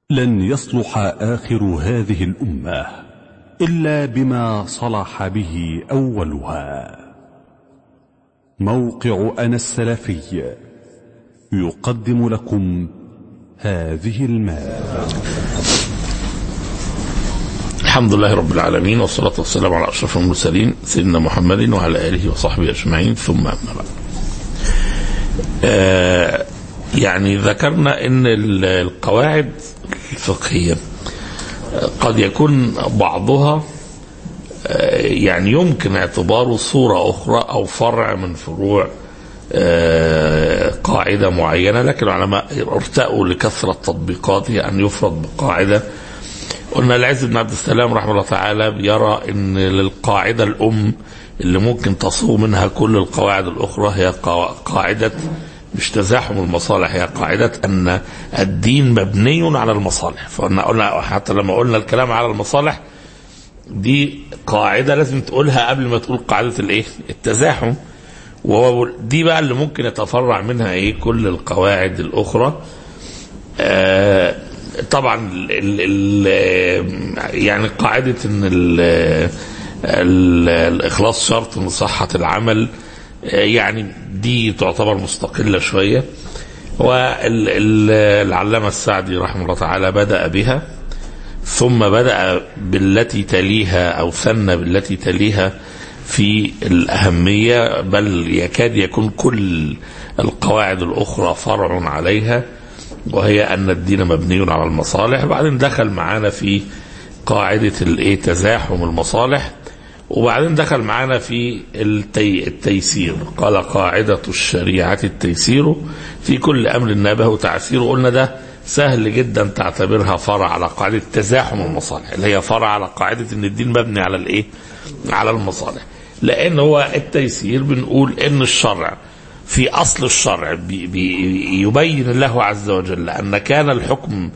لن يصلح آخر هذه الأمة إلا بما صلح به أولها موقع أنا السلفي يقدم لكم هذه المادة الحمد لله رب العالمين والصلاة والسلام على أشرف المرسلين سيدنا محمد وعلى آله وصحبه أجمعين ثم أما بعد آه يعني ذكرنا أن القواعد الفقهية قد يكون بعضها آه يعني يمكن اعتباره صورة أخرى أو فرع من فروع آه قاعدة معينة لكن العلماء ارتأوا لكثرة تطبيقاته أن يفرض بقاعدة قلنا العز بن عبد السلام رحمه الله تعالى بيرى ان للقاعدة الام اللي ممكن تصوغ منها كل القواعد الاخرى هي قاعدة مش تزاحم المصالح هي قاعدة ان الدين مبني على المصالح فقلنا قلنا حتى لما قلنا الكلام على المصالح دي قاعدة لازم تقولها قبل ما تقول قاعدة الايه التزاحم وهو دي بقى اللي ممكن يتفرع منها ايه كل القواعد الاخرى آه طبعا ال ال يعني قاعدة ان ال ال الاخلاص شرط من صحة العمل يعني دي تعتبر مستقلة شوية والعلامة السعدي رحمه الله تعالى بدأ بها ثم بدأ بالتي تليها أو ثنى بالتي تليها في الأهمية بل يكاد يكون كل القواعد الأخرى فرع عليها وهي أن الدين مبني على المصالح بعدين دخل معانا في قاعدة الايه تزاحم المصالح وبعدين دخل معانا في التي التيسير قال قاعدة الشريعة التيسير في كل أمر نابه تعسير قلنا ده سهل جدا تعتبرها فرع على قاعدة تزاحم المصالح اللي هي فرع على قاعدة ان الدين مبني على الايه على المصالح لان هو التيسير بنقول ان الشرع في أصل الشرع بي بي يبين الله عز وجل أن كان الحكم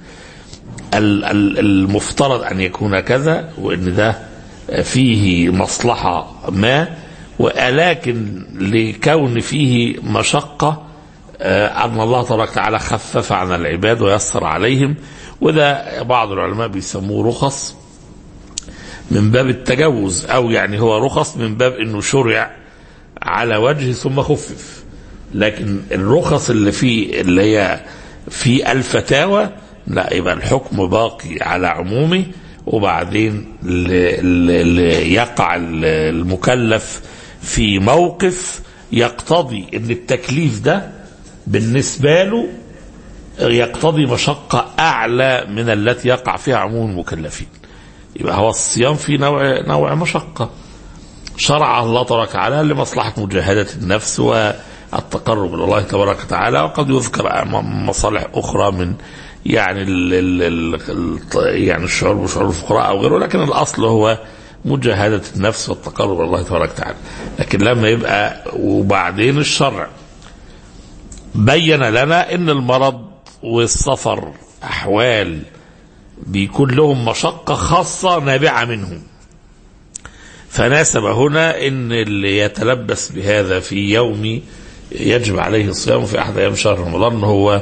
المفترض أن يكون كذا وأن ده فيه مصلحة ما ولكن لكون فيه مشقة أن الله تبارك وتعالى خفف عن العباد ويسر عليهم وده بعض العلماء بيسموه رخص من باب التجوز أو يعني هو رخص من باب أنه شرع على وجه ثم خفف لكن الرخص اللي فيه اللي هي في الفتاوى لا يبقى الحكم باقي على عمومه وبعدين يقع المكلف في موقف يقتضي ان التكليف ده بالنسبة له يقتضي مشقة أعلى من التي يقع فيها عموم المكلفين يبقى هو الصيام فيه نوع نوع مشقة شرع الله تبارك وتعالى لمصلحة مجاهدة النفس و التقرب الى الله تبارك وتعالى وقد يذكر مصالح اخرى من يعني ال ال ال يعني الشعور بشعور الفقراء او غيره لكن الاصل هو مجاهده النفس والتقرب الى الله تبارك وتعالى لكن لما يبقى وبعدين الشرع بين لنا ان المرض والسفر احوال بيكون لهم مشقه خاصه نابعه منهم فناسب هنا ان اللي يتلبس بهذا في يوم يجب عليه الصيام في احد ايام شهر رمضان هو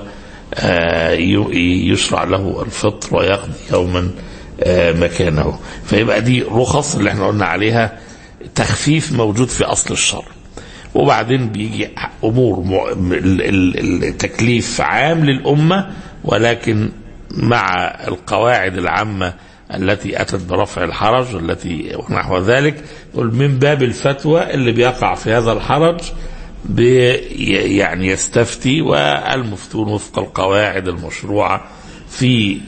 يشرع له الفطر ويقضي يوما مكانه فيبقى دي رخص اللي احنا قلنا عليها تخفيف موجود في اصل الشرع وبعدين بيجي امور التكليف عام للامه ولكن مع القواعد العامه التي اتت برفع الحرج والتي ونحو ذلك من باب الفتوى اللي بيقع في هذا الحرج يعني يستفتي والمفتون وفق القواعد المشروعة في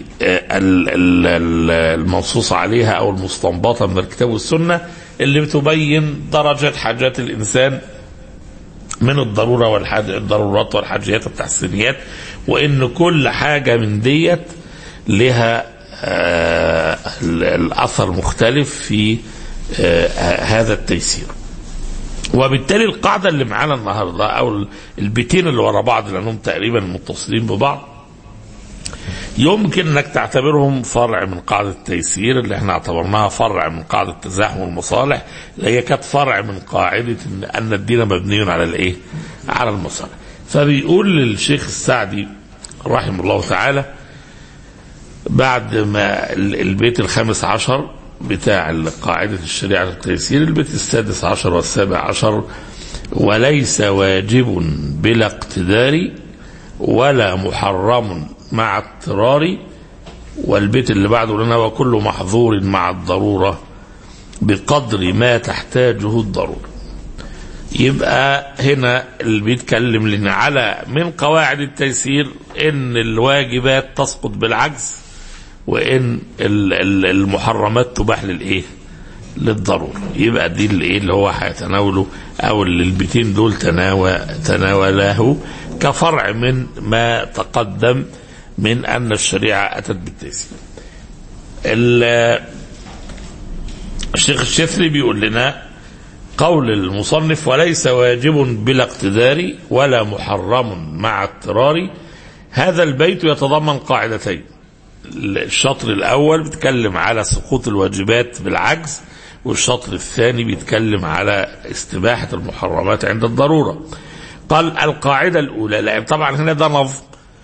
المنصوص عليها أو المستنبطة من الكتاب والسنة اللي بتبين درجة حاجات الإنسان من الضرورة والحاج الضرورات والحاجيات والتحسينيات وإن كل حاجة من ديت لها آه الأثر مختلف في آه هذا التيسير وبالتالي القاعدة اللي معانا النهاردة أو البيتين اللي ورا بعض لأنهم تقريبا متصلين ببعض يمكن انك تعتبرهم فرع من قاعدة التيسير اللي احنا اعتبرناها فرع من قاعدة تزاحم المصالح اللي هي كانت فرع من قاعدة ان الدين مبني على الايه؟ على المصالح. فبيقول للشيخ السعدي رحمه الله تعالى بعد ما ال- البيت الخامس عشر بتاع قاعدة الشريعة التيسير البيت السادس عشر والسابع عشر وليس واجب بلا اقتدار ولا محرم مع اضطرار والبيت اللي بعده لنا وكل محظور مع الضرورة بقدر ما تحتاجه الضرورة يبقى هنا اللي بيتكلم لنا على من قواعد التيسير ان الواجبات تسقط بالعجز وان ال- ال- المحرمات تباح للايه للضرورة يبقى دي اللي ايه اللي هو هيتناوله او اللي البيتين دول تناول تناوله كفرع من ما تقدم من ان الشريعة اتت بالتيسير ال- الشيخ الشفري بيقول لنا قول المصنف وليس واجب بلا اقتدار ولا محرم مع اضطرار هذا البيت يتضمن قاعدتين الشطر الأول بيتكلم على سقوط الواجبات بالعجز والشطر الثاني بيتكلم على استباحة المحرمات عند الضرورة قال القاعدة الأولى لأن طبعا هنا ده نظم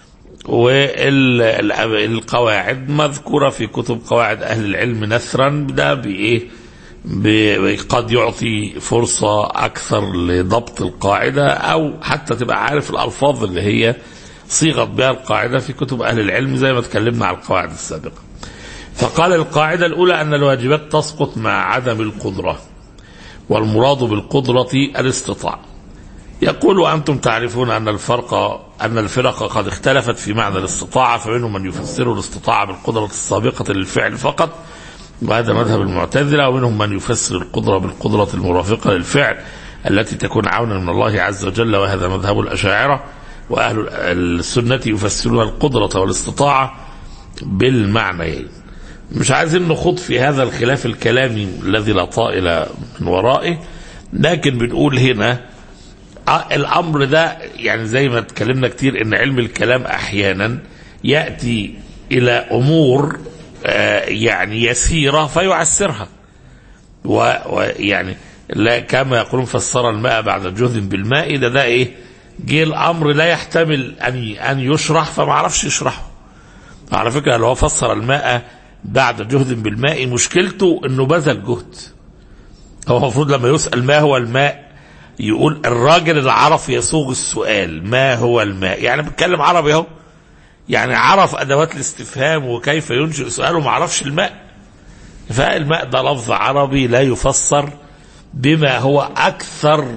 والقواعد مذكورة في كتب قواعد أهل العلم نثرا ده بإيه ب- قد يعطي فرصة أكثر لضبط القاعدة أو حتى تبقى عارف الألفاظ اللي هي صيغت بها القاعدة في كتب أهل العلم زي ما تكلمنا على القواعد السابقة فقال القاعدة الأولى أن الواجبات تسقط مع عدم القدرة والمراد بالقدرة الاستطاعة يقول وأنتم تعرفون أن الفرق أن الفرق قد اختلفت في معنى الاستطاعة فمنهم من يفسر الاستطاعة بالقدرة السابقة للفعل فقط وهذا مذهب المعتزلة ومنهم من يفسر القدرة بالقدرة المرافقة للفعل التي تكون عونا من الله عز وجل وهذا مذهب الأشاعرة وأهل السنة يفسرون القدرة والاستطاعة بالمعنيين مش عايزين نخوض في هذا الخلاف الكلامي الذي لا طائل من ورائه لكن بنقول هنا آه، الامر ده يعني زي ما اتكلمنا كتير ان علم الكلام احيانا ياتي الى امور آه، يعني يسيره فيعسرها و- ويعني لا كما يقولون فسر الماء بعد جهد بالماء ده ده ايه جه الامر لا يحتمل ان ان يشرح فما عرفش يشرحه على فكره لو هو فسر الماء بعد جهد بالماء مشكلته انه بذل جهد هو المفروض لما يسال ما هو الماء يقول الراجل اللي عرف يصوغ السؤال ما هو الماء يعني بيتكلم عربي اهو يعني عرف ادوات الاستفهام وكيف ينشئ سؤاله ما عرفش الماء فالماء ده لفظ عربي لا يفسر بما هو اكثر م-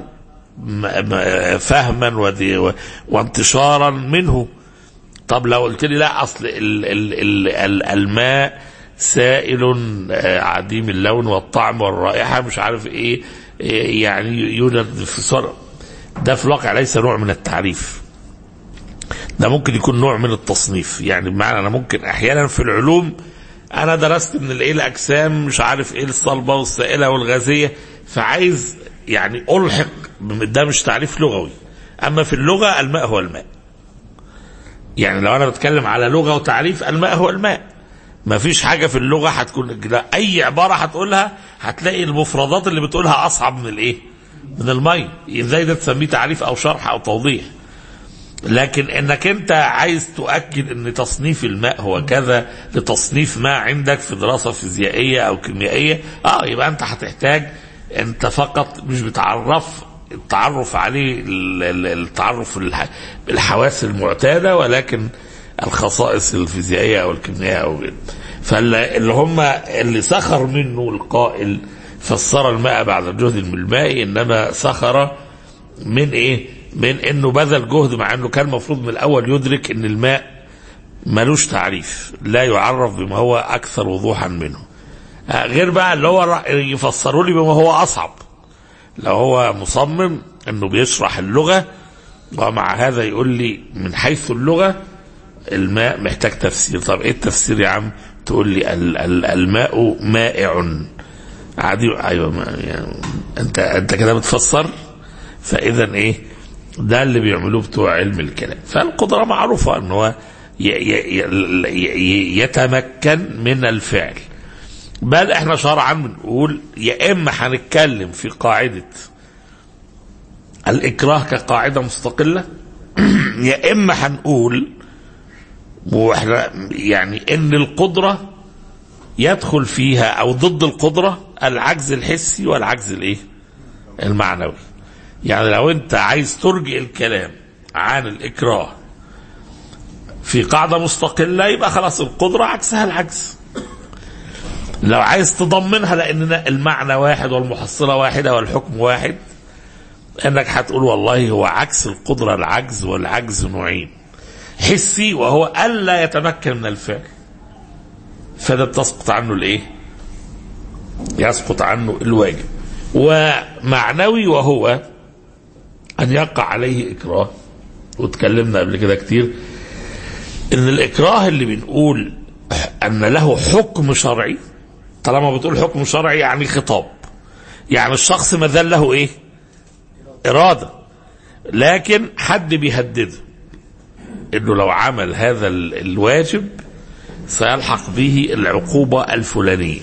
م- فهما ودي- و- وانتشارا منه طب لو قلت لي لا اصل ال ال ال ال الماء سائل آه، عديم اللون والطعم والرائحه مش عارف ايه إيه يعني يوجد في صر ده في الواقع ليس نوع من التعريف ده ممكن يكون نوع من التصنيف يعني بمعنى انا ممكن احيانا في العلوم انا درست من الايه الاجسام مش عارف ايه الصلبه والسائله والغازيه فعايز يعني الحق ده مش تعريف لغوي اما في اللغه الماء هو الماء يعني لو انا بتكلم على لغه وتعريف الماء هو الماء ما فيش حاجه في اللغه هتكون لا، اي عباره هتقولها هتلاقي المفردات اللي بتقولها اصعب من الايه من الميه ازاي ده تسميه تعريف او شرح او توضيح لكن انك انت عايز تؤكد ان تصنيف الماء هو كذا لتصنيف ما عندك في دراسه فيزيائيه او كيميائيه اه يبقى انت هتحتاج انت فقط مش بتعرف التعرف عليه ال- ال- التعرف الح- بالحواس المعتاده ولكن الخصائص الفيزيائيه او الكيميائيه او غيره فاللي هم اللي سخر منه القائل فسر الماء بعد جهد من الماء انما سخر من ايه من انه بذل جهد مع انه كان المفروض من الاول يدرك ان الماء ملوش تعريف لا يعرف بما هو اكثر وضوحا منه آه، غير بقى اللي هو را- يفسروا لي بما هو اصعب لو هو مصمم انه بيشرح اللغه ومع هذا يقول لي من حيث اللغه الماء محتاج تفسير طب ايه التفسير يا عم تقول لي ال- ال- الماء مائع عادي ايوه ما يعني انت انت كده بتفسر فاذا ايه ده اللي بيعملوه بتوع علم الكلام فالقدره معروفه ان هو ي- ي- ي- ي- يتمكن من الفعل بل احنا شرعا بنقول يا اما هنتكلم في قاعده الاكراه كقاعده مستقله يا اما هنقول واحنا يعني ان القدره يدخل فيها او ضد القدره العجز الحسي والعجز الايه؟ المعنوي. يعني لو انت عايز ترجئ الكلام عن الاكراه في قاعده مستقله يبقى خلاص القدره عكسها العجز. لو عايز تضمنها لان المعنى واحد والمحصله واحده والحكم واحد انك هتقول والله هو عكس القدره العجز والعجز نوعين. حسي وهو الا يتمكن من الفعل. فده بتسقط عنه الايه؟ يسقط عنه الواجب. ومعنوي وهو ان يقع عليه اكراه واتكلمنا قبل كده كتير ان الاكراه اللي بنقول ان له حكم شرعي طالما بتقول حكم شرعي يعني خطاب يعني الشخص ما زال له ايه اراده لكن حد بيهدده انه لو عمل هذا الواجب سيلحق به العقوبه الفلانيه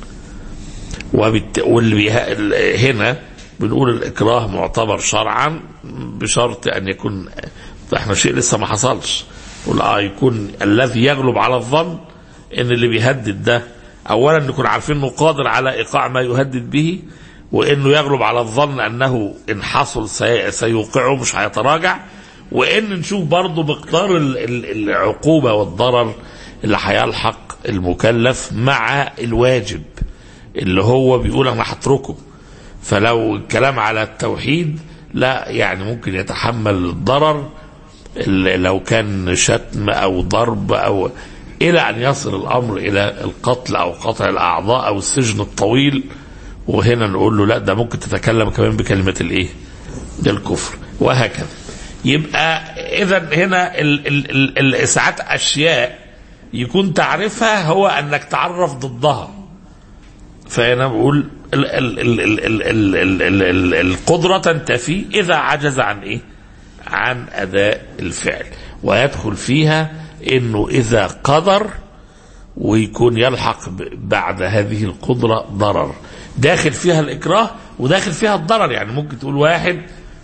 وبالت... واللي بيه... هنا بنقول الاكراه معتبر شرعا بشرط ان يكون احنا شيء لسه ما حصلش نقول اه يكون الذي يغلب على الظن ان اللي بيهدد ده اولا نكون عارفين انه قادر على ايقاع ما يهدد به وانه يغلب على الظن انه ان حصل سي... سيوقعه مش هيتراجع وان نشوف برضه مقدار ال... ال... العقوبه والضرر اللي هيلحق المكلف مع الواجب اللي هو بيقول انا هتركه فلو الكلام على التوحيد لا يعني ممكن يتحمل الضرر لو كان شتم او ضرب او الى ان يصل الامر الى القتل او قطع الاعضاء او السجن الطويل وهنا نقول له لا ده ممكن تتكلم كمان بكلمه الايه؟ الكفر وهكذا يبقى اذا هنا ال ال ال ال ساعات اشياء يكون تعرفها هو انك تعرف ضدها فانا بقول ال ال ال ال ال ال ال ال ال القدره تنتفي اذا عجز عن ايه؟ عن اداء الفعل ويدخل فيها انه اذا قدر ويكون يلحق بعد هذه القدره ضرر داخل فيها الاكراه وداخل فيها الضرر يعني ممكن تقول واحد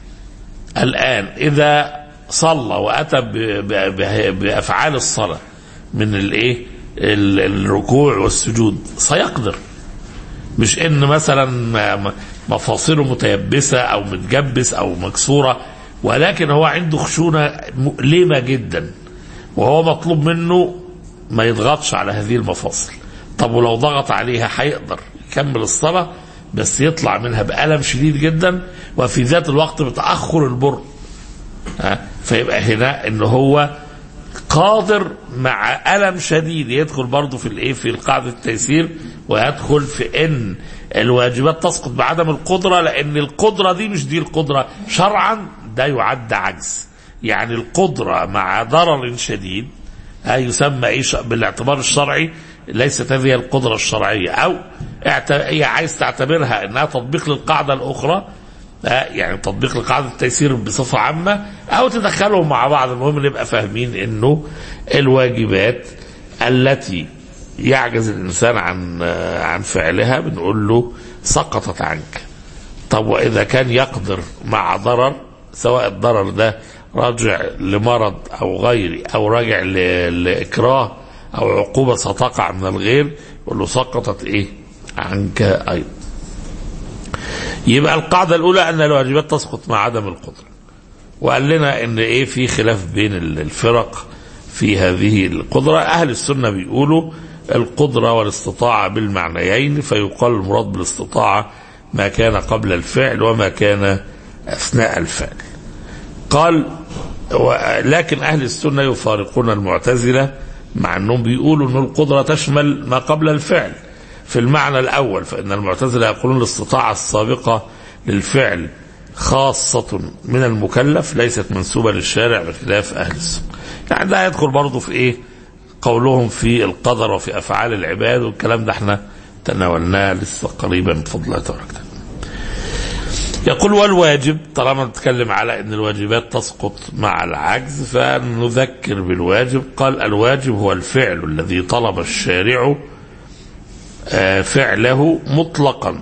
الان اذا صلى واتى بافعال الصلاه من الايه الركوع والسجود سيقدر مش ان مثلا مفاصله متيبسه او متجبس او مكسوره ولكن هو عنده خشونه مؤلمه جدا وهو مطلوب منه ما يضغطش على هذه المفاصل طب ولو ضغط عليها هيقدر يكمل الصلاه بس يطلع منها بألم شديد جدا وفي ذات الوقت بتأخر البر فيبقى هنا ان هو قادر مع ألم شديد يدخل برضه في الايه في قاعدة التيسير ويدخل في ان الواجبات تسقط بعدم القدرة لان القدرة دي مش دي القدرة شرعا ده يعد عجز يعني القدرة مع ضرر شديد يسمى ايه بالاعتبار الشرعي ليست هذه القدرة الشرعية او هي عايز تعتبرها انها تطبيق للقاعدة الاخرى يعني تطبيق لقاعدة التيسير بصفة عامة أو تدخلهم مع بعض المهم نبقى فاهمين إنه الواجبات التي يعجز الإنسان عن عن فعلها بنقول له سقطت عنك. طب وإذا كان يقدر مع ضرر سواء الضرر ده راجع لمرض أو غيري أو راجع لإكراه أو عقوبة ستقع من الغير يقول له سقطت إيه؟ عنك أيضا. يبقى القاعدة الأولى أن الواجبات تسقط مع عدم القدرة وقال لنا أن إيه في خلاف بين الفرق في هذه القدرة أهل السنة بيقولوا القدرة والاستطاعة بالمعنيين فيقال المراد بالاستطاعة ما كان قبل الفعل وما كان أثناء الفعل قال لكن أهل السنة يفارقون المعتزلة مع أنهم بيقولوا أن القدرة تشمل ما قبل الفعل في المعنى الأول فإن المعتزلة يقولون الاستطاعة السابقة للفعل خاصة من المكلف ليست منسوبة للشارع بخلاف أهل السنة يعني ده يدخل برضه في إيه قولهم في القدر وفي أفعال العباد والكلام ده احنا تناولناه لسه قريبا بفضل الله تبارك يقول والواجب طالما نتكلم على ان الواجبات تسقط مع العجز فنذكر بالواجب قال الواجب هو الفعل الذي طلب الشارع فعله مطلقا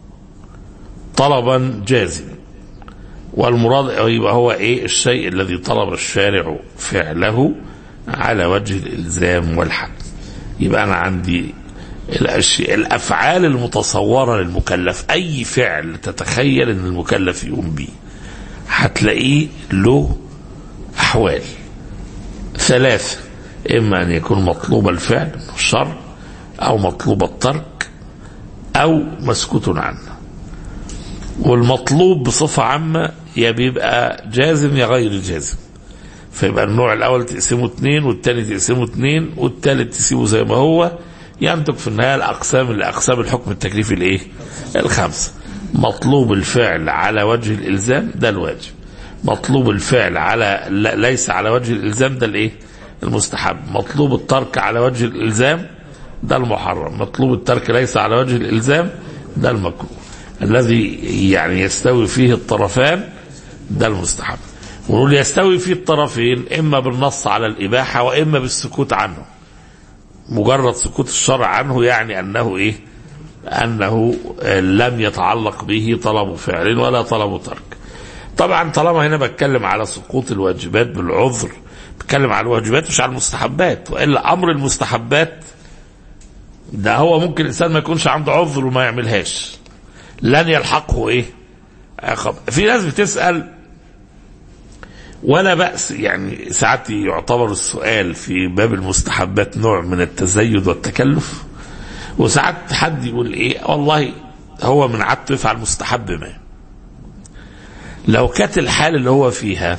طلبا جازما والمراد يبقى هو ايه الشيء الذي طلب الشارع فعله على وجه الإلزام والحد يبقى أنا عندي الأشياء الأفعال المتصورة للمكلف أي فعل تتخيل أن المكلف يقوم به هتلاقيه له أحوال ثلاثة إما أن يكون مطلوب الفعل الشر أو مطلوب الترك أو مسكوت عنه والمطلوب بصفة عامة يا بيبقى جازم يا غير جازم فيبقى النوع الأول تقسمه اثنين والتاني تقسمه اثنين والتالت تسيبه زي ما هو ينتج في النهاية الأقسام لأقسام الحكم التكليفي الإيه؟ الخمسة مطلوب الفعل على وجه الإلزام ده الواجب مطلوب الفعل على لا- ليس على وجه الإلزام ده الإيه؟ المستحب مطلوب الترك على وجه الإلزام ده المحرم مطلوب الترك ليس على وجه الإلزام ده المكروه الذي يعني يستوي فيه الطرفان ده المستحب ونقول يستوي فيه الطرفين إما بالنص على الإباحة وإما بالسكوت عنه مجرد سكوت الشرع عنه يعني أنه إيه أنه آه، لم يتعلق به طلب فعل ولا طلب ترك طبعا طالما هنا بتكلم على سقوط الواجبات بالعذر بتكلم على الواجبات مش على المستحبات والا امر المستحبات ده هو ممكن الانسان ما يكونش عنده عذر وما يعملهاش لن يلحقه ايه عقاب في ناس بتسال ولا بأس يعني ساعات يعتبر السؤال في باب المستحبات نوع من التزيد والتكلف وساعات حد يقول ايه والله هو من عادته يفعل مستحب ما لو كانت الحال اللي هو فيها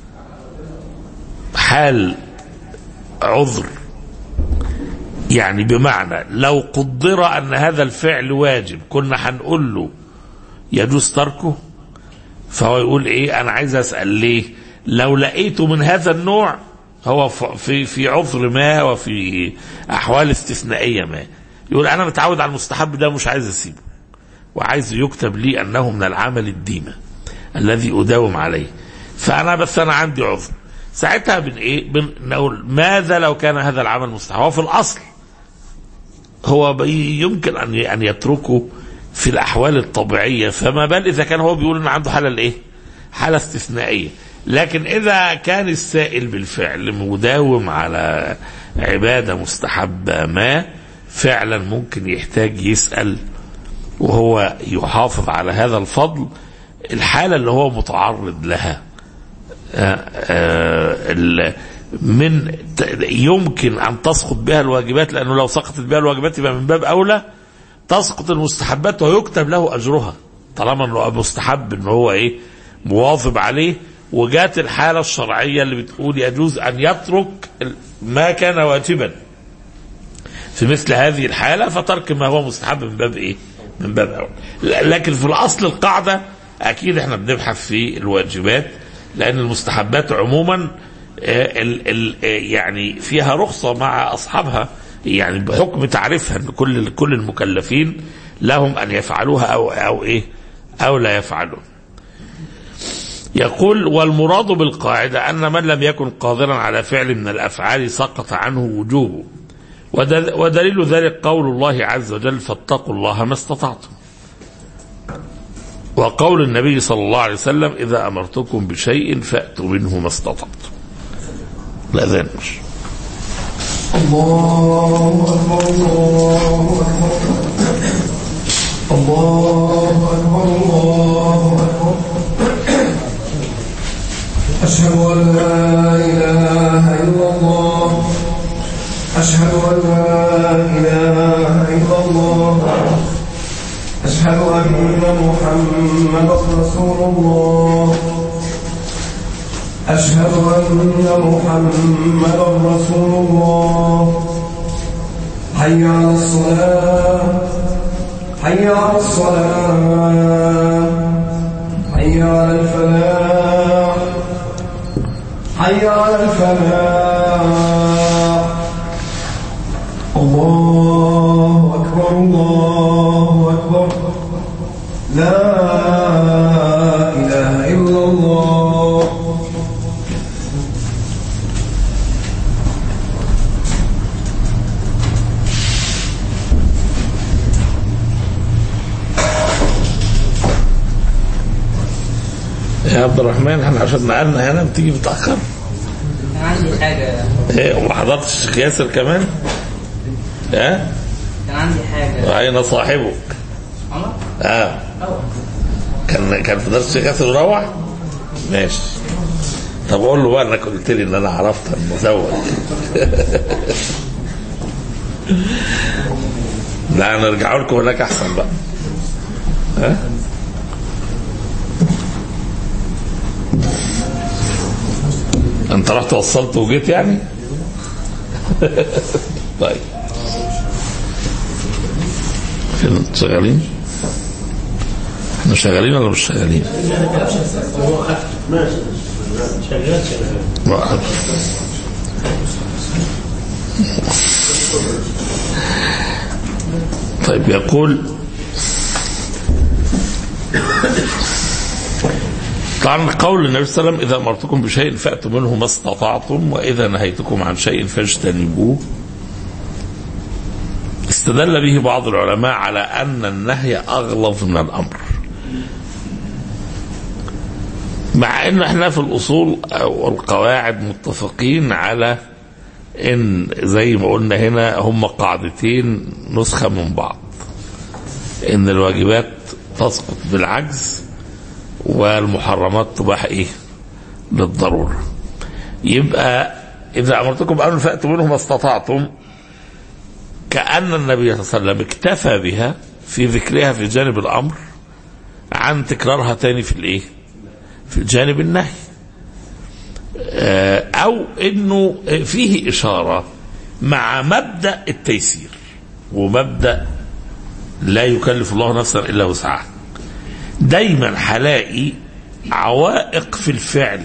حال عذر يعني بمعنى لو قدر ان هذا الفعل واجب كنا هنقول له يجوز تركه فهو يقول ايه انا عايز اسال ليه لو لقيته من هذا النوع هو ف- في في عذر ما وفي احوال استثنائيه ما يقول انا متعود على المستحب ده مش عايز اسيبه وعايز يكتب لي انه من العمل الديمه الذي اداوم عليه فانا بس انا عندي عذر ساعتها بن ايه بن نقول ماذا لو كان هذا العمل مستحب هو في الاصل هو بي- يمكن ان ان يتركه في الاحوال الطبيعيه فما بال اذا كان هو بيقول ان عنده حاله الايه؟ حاله استثنائيه لكن اذا كان السائل بالفعل مداوم على عباده مستحبه ما فعلا ممكن يحتاج يسال وهو يحافظ على هذا الفضل الحاله اللي هو متعرض لها آه، آه، ال- من ت- يمكن ان تسقط بها الواجبات لانه لو سقطت بها الواجبات يبقى من باب اولى تسقط المستحبات ويكتب له اجرها طالما انه مستحب ان هو ايه مواظب عليه وجات الحاله الشرعيه اللي بتقول يجوز ان يترك ال- ما كان واجبا في مثل هذه الحاله فترك ما هو مستحب من باب ايه؟ من باب اولى ل- لكن في الاصل القاعده اكيد احنا بنبحث في الواجبات لان المستحبات عموما آه، ال ال آه، يعني فيها رخصه مع اصحابها يعني بحكم تعريفها ان كل كل المكلفين لهم ان يفعلوها او او ايه او لا يفعلون. يقول والمراد بالقاعده ان من لم يكن قادرا على فعل من الافعال سقط عنه وجوبه. ودل- ودليل ذلك قول الله عز وجل فاتقوا الله ما استطعتم. وقول النبي صلى الله عليه وسلم اذا امرتكم بشيء فاتوا منه ما استطعتم. الاذان مش الله أكبر الله أكبر الله أكبر الله أكبر أشهد أن لا إله إلا الله أشهد أن لا إله إلا الله أشهد أن محمدا رسول الله أشهد أن محمدا رسول الله حي على الصلاة حي على الصلاة حي على الفلاح حي على الفلاح الله أكبر الله أكبر لا إله إلا الله يا عبد الرحمن احنا عشان نقلنا هنا بتيجي متاخر عندي حاجة ايه وما حضرتش الشيخ ياسر كمان ها كان عندي حاجة اين صاحبك عمر اه أول كان كان في درس الشيخ ياسر وروح ماشي طب قول له بقى انك قلت لي ان انا عرفت المزوج لا نرجع لكم هناك احسن بقى ها انت رحت وصلت وجيت يعني طيب فين شغالين احنا شغالين ولا مش شغالين وقف. طيب يقول طبعا قول النبي صلى الله عليه وسلم اذا امرتكم بشيء فاتوا منه ما استطعتم واذا نهيتكم عن شيء فاجتنبوه استدل به بعض العلماء على ان النهي اغلظ من الامر مع ان احنا في الاصول والقواعد متفقين على ان زي ما قلنا هنا هم قاعدتين نسخه من بعض ان الواجبات تسقط بالعجز والمحرمات تباح ايه للضروره يبقى اذا امرتكم بامر فاتوا منه ما استطعتم كان النبي صلى الله عليه وسلم اكتفى بها في ذكرها في جانب الامر عن تكرارها تاني في الايه في الجانب النهي آه، او انه فيه اشاره مع مبدا التيسير ومبدا لا يكلف الله نفسا الا وسعها دايما هلاقي عوائق في الفعل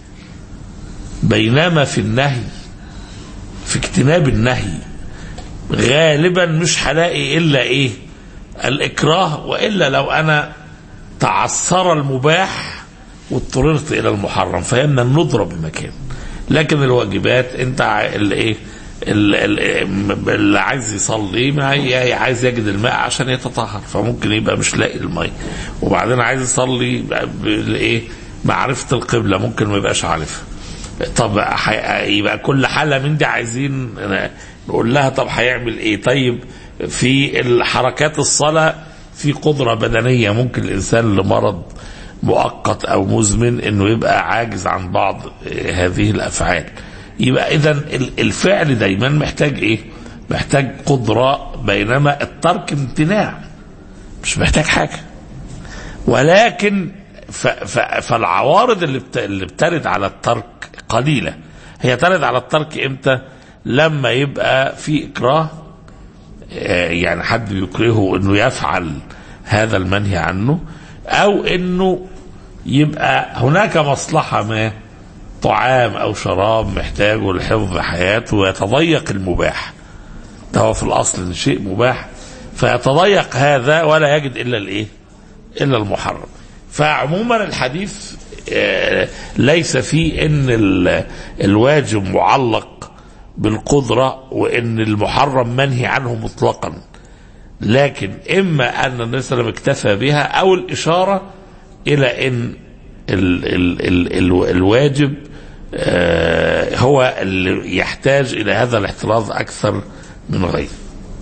بينما في النهي في اجتناب النهي غالبا مش هلاقي الا ايه الاكراه والا لو انا تعثر المباح واضطررت الى المحرم فهمنا الندره بمكان لكن الواجبات انت ع- اللي ايه ال- ال- اللي عايز يصلي ما هي عايز يجد الماء عشان يتطهر فممكن يبقى مش لاقي الماء وبعدين عايز يصلي بالايه معرفه القبله ممكن ما يبقاش عارفها طب حي... يبقى كل حاله من دي عايزين نقول لها طب هيعمل ايه طيب في الحركات الصلاه في قدره بدنيه ممكن الانسان لمرض مؤقت او مزمن انه يبقى عاجز عن بعض هذه الافعال يبقى اذا الفعل دايما محتاج ايه محتاج قدره بينما الترك امتناع مش محتاج حاجه ولكن ف ف فالعوارض اللي بت اللي بترد على الترك قليله هي ترد على الترك امتى لما يبقى في اكراه آه، يعني حد بيكرهه انه يفعل هذا المنهي عنه او انه يبقى هناك مصلحه ما طعام او شراب محتاجه لحفظ حياته ويتضيق المباح ده هو في الاصل شيء مباح فيتضيق هذا ولا يجد الا الايه الا المحرم فعموما الحديث آه، ليس فيه ان ال- الواجب معلق بالقدره وان المحرم منهي عنه مطلقا لكن اما ان النبي صلى الله عليه وسلم اكتفى بها او الاشاره الى ان ال ال ال ال الواجب آه، هو اللي يحتاج الى هذا الاحتراز اكثر من غيره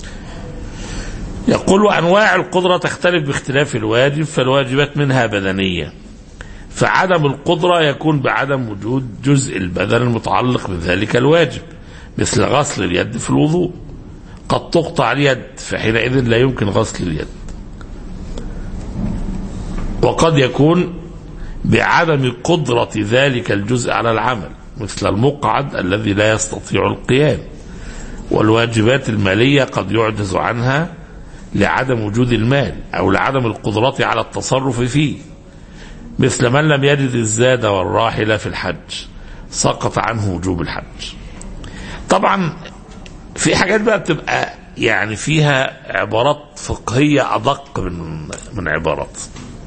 يقول أنواع القدرة تختلف باختلاف الواجب فالواجبات منها بدنية فعدم القدرة يكون بعدم وجود جزء البدن المتعلق بذلك الواجب مثل غسل اليد في الوضوء قد تقطع اليد فحينئذ لا يمكن غسل اليد وقد يكون بعدم قدرة ذلك الجزء على العمل مثل المقعد الذي لا يستطيع القيام والواجبات المالية قد يعجز عنها لعدم وجود المال أو لعدم القدرة على التصرف فيه مثل من لم يجد الزاد والراحلة في الحج سقط عنه وجوب الحج طبعا في حاجات بقى بتبقى يعني فيها عبارات فقهية أدق من من عبارات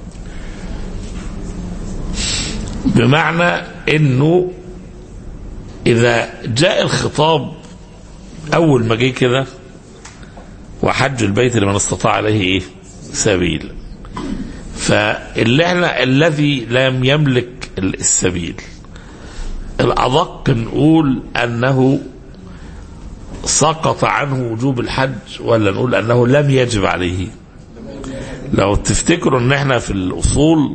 بمعنى انه اذا جاء الخطاب اول ما جه كده وحج البيت لمن استطاع عليه ايه سبيل فاللي احنا الذي لم يملك السبيل الأدق نقول أنه سقط عنه وجوب الحج ولا نقول أنه لم يجب عليه لو تفتكروا ان احنا في الأصول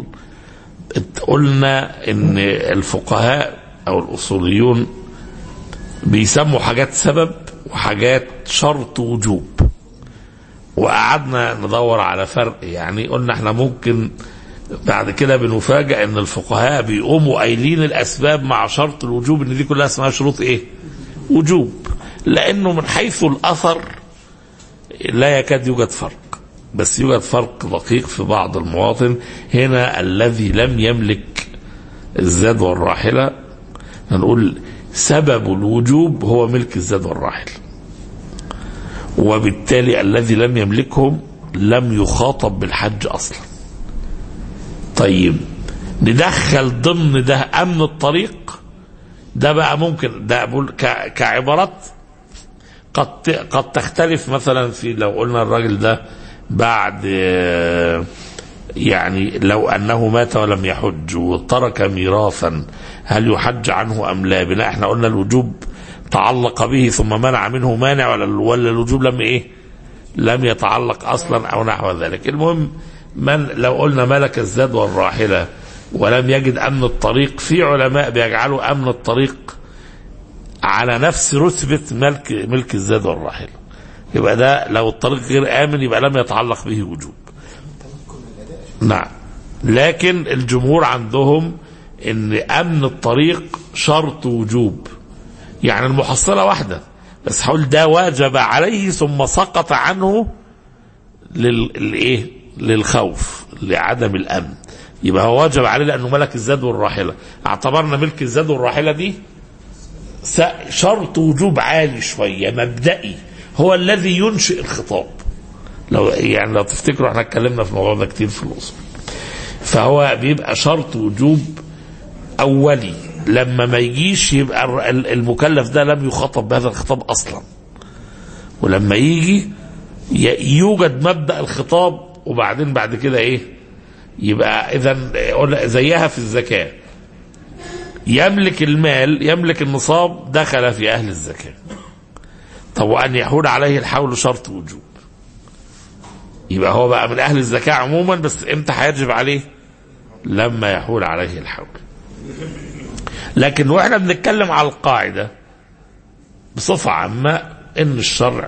قلنا ان الفقهاء أو الأصوليون بيسموا حاجات سبب وحاجات شرط وجوب وقعدنا ندور على فرق يعني قلنا احنا ممكن بعد كده بنفاجئ ان الفقهاء بيقوموا قايلين الاسباب مع شرط الوجوب ان دي كلها اسمها شروط ايه؟ وجوب لانه من حيث الاثر لا يكاد يوجد فرق بس يوجد فرق دقيق في بعض المواطن هنا الذي لم يملك الزاد والراحله هنقول سبب الوجوب هو ملك الزاد والراحل وبالتالي الذي لم يملكهم لم يخاطب بالحج اصلا طيب ندخل ضمن ده امن الطريق ده بقى ممكن ده بقول ك- كعبارات قد ت- قد تختلف مثلا في لو قلنا الراجل ده بعد آه، يعني لو انه مات ولم يحج وترك ميراثا هل يحج عنه ام لا بلا احنا قلنا الوجوب تعلق به ثم منع منه مانع ولا ولا الوجوب لم ايه لم يتعلق اصلا او نحو ذلك المهم من لو قلنا ملك الزاد والراحله ولم يجد امن الطريق في علماء بيجعلوا امن الطريق على نفس رتبه ملك ملك الزاد والراحله يبقى ده لو الطريق غير امن يبقى لم يتعلق به وجوب نعم لكن الجمهور عندهم ان امن الطريق شرط وجوب يعني المحصله واحده بس هقول ده واجب عليه ثم سقط عنه للايه للخوف لعدم الامن يبقى هو واجب عليه لانه ملك الزاد والراحله اعتبرنا ملك الزاد والراحله دي س- شرط وجوب عالي شويه مبدئي هو الذي ينشئ الخطاب لو يعني لو تفتكروا احنا اتكلمنا في الموضوع ده كتير في الاصول فهو بيبقى شرط وجوب اولي لما ما يجيش يبقى الر- ال- المكلف ده لم يخاطب بهذا الخطاب اصلا ولما يجي ي- يوجد مبدا الخطاب وبعدين بعد كده ايه يبقى اذا زيها في الزكاه يملك المال يملك النصاب دخل في اهل الزكاه طب وان يحول عليه الحول شرط وجوب يبقى هو بقى من اهل الزكاه عموما بس امتى هيجب عليه لما يحول عليه الحول لكن واحنا بنتكلم على القاعده بصفه عامه ان الشرع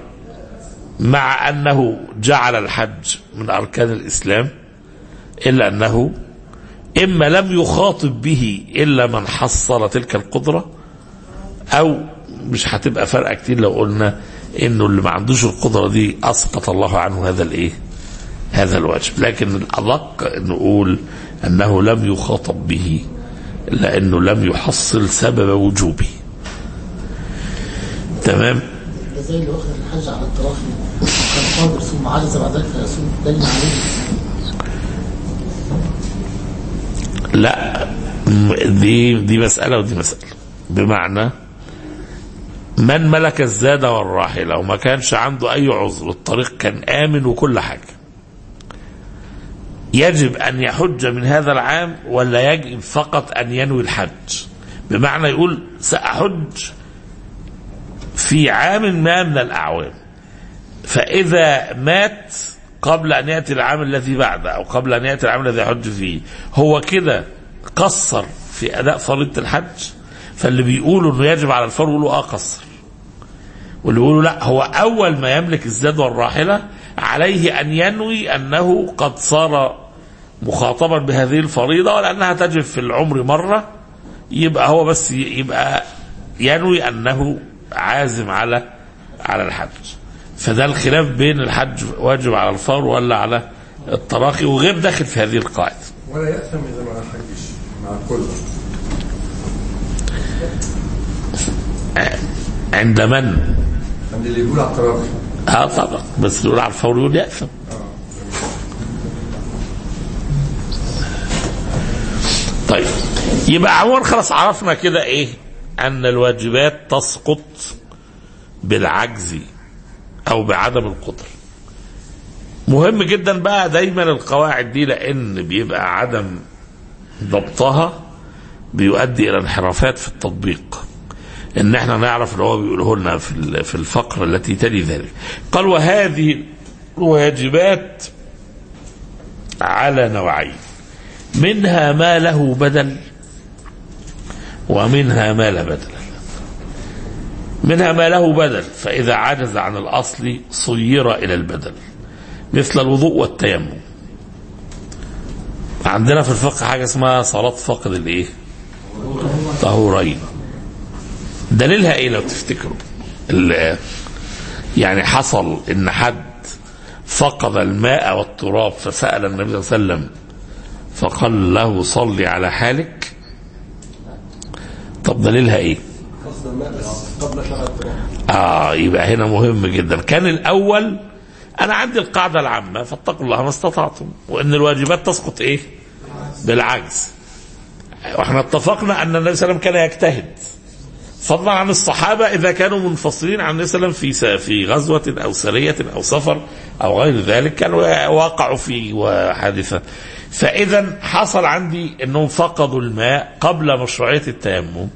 مع انه جعل الحج من اركان الاسلام الا انه اما لم يخاطب به الا من حصل تلك القدره او مش هتبقى فرقه كتير لو قلنا انه اللي ما عندوش القدره دي اسقط الله عنه هذا الايه؟ هذا الواجب، لكن الادق نقول انه لم يخاطب به لانه لم يحصل سبب وجوبه. تمام؟ ده زي اللي واخد الحج على التراخي كان قادر ثم عجز بعد ذلك فيصوم دين عليه لا م- دي دي مسألة ودي مسألة بمعنى من ملك الزاد والراحلة وما كانش عنده أي عذر الطريق كان آمن وكل حاجة يجب أن يحج من هذا العام ولا يجب فقط أن ينوي الحج بمعنى يقول سأحج في عام ما من الأعوام فإذا مات قبل أن يأتي العام الذي بعده أو قبل أن يأتي العام الذي يحج فيه هو كده قصر في أداء فريضة الحج فاللي بيقولوا أنه يجب على الفور يقولوا آه قصر واللي بيقولوا لا هو أول ما يملك الزاد والراحلة عليه أن ينوي أنه قد صار مخاطبا بهذه الفريضة ولأنها تجب في العمر مرة يبقى هو بس يبقى ينوي أنه عازم على على الحج فده الخلاف بين الحج واجب على الفور ولا على التراخي وغير داخل في هذه القاعدة ولا يأثم إذا ما حجش مع الكل عند من؟ عند اللي يقول على التراخي اه طبعا بس يقول على الفور يقول يأثم طيب يبقى عموما خلاص عرفنا كده ايه ان الواجبات تسقط بالعجز او بعدم القدره مهم جدا بقى دايما القواعد دي لان بيبقى عدم ضبطها بيؤدي الى انحرافات في التطبيق ان احنا نعرف اللي هو بيقوله لنا في ال- في الفقره التي تلي ذلك قال وهذه الواجبات على نوعين منها ما له بدل ومنها ما لا بدل منها ما له بدل فإذا عجز عن الأصل صير إلى البدل مثل الوضوء والتيمم عندنا في الفقه حاجة اسمها صلاة فقد الإيه طهورين دليلها إيه لو تفتكروا ال- يعني حصل إن حد فقد الماء والتراب فسأل النبي صلى الله عليه وسلم فقال له صلي على حالك طب دليلها ايه اه يبقى هنا مهم جدا كان الاول انا عندي القاعده العامه فاتقوا الله ما استطعتم وان الواجبات تسقط ايه بالعجز واحنا اتفقنا ان النبي صلى الله عليه وسلم كان يجتهد فضلا عن الصحابه اذا كانوا منفصلين عن النبي صلى الله عليه وسلم في س- في غزوه او سريه او سفر او غير ذلك كانوا وقعوا في حادثه فاذا حصل عندي انهم فقدوا الماء قبل مشروعيه التيمم